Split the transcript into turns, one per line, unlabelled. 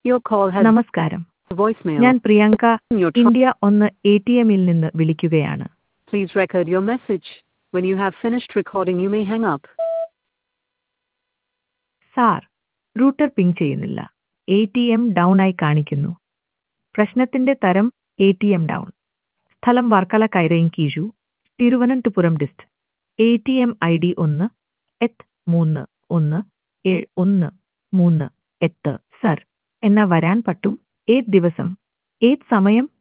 Your call has
നമസ്കാരം
voicemail.
ഞാൻ Priyanka
Your tr-
India ഒന്ന് എ ടി എമ്മിൽ നിന്ന് വിളിക്കുകയാണ്
Please record your message. When you have finished recording, you may hang up.
Sir router ping ചെയ്യുന്നില്ല A T M down ആയി കാണിക്കുന്നു പ്രശ്നത്തിന്റെ തരം എ ടി എം ഡൗൺ സ്ഥലം വർക്കല കൈറയും കീഴു Thiruvananthapuram dist A T M I D ഒന്ന് എത്ത് മൂന്ന് ഒന്ന് ഏഴ് ഒന്ന് മൂന്ന് എത്ത് സർ എന്നാ വരാൻ പറ്റും ഏത് ദിവസം ഏത് സമയം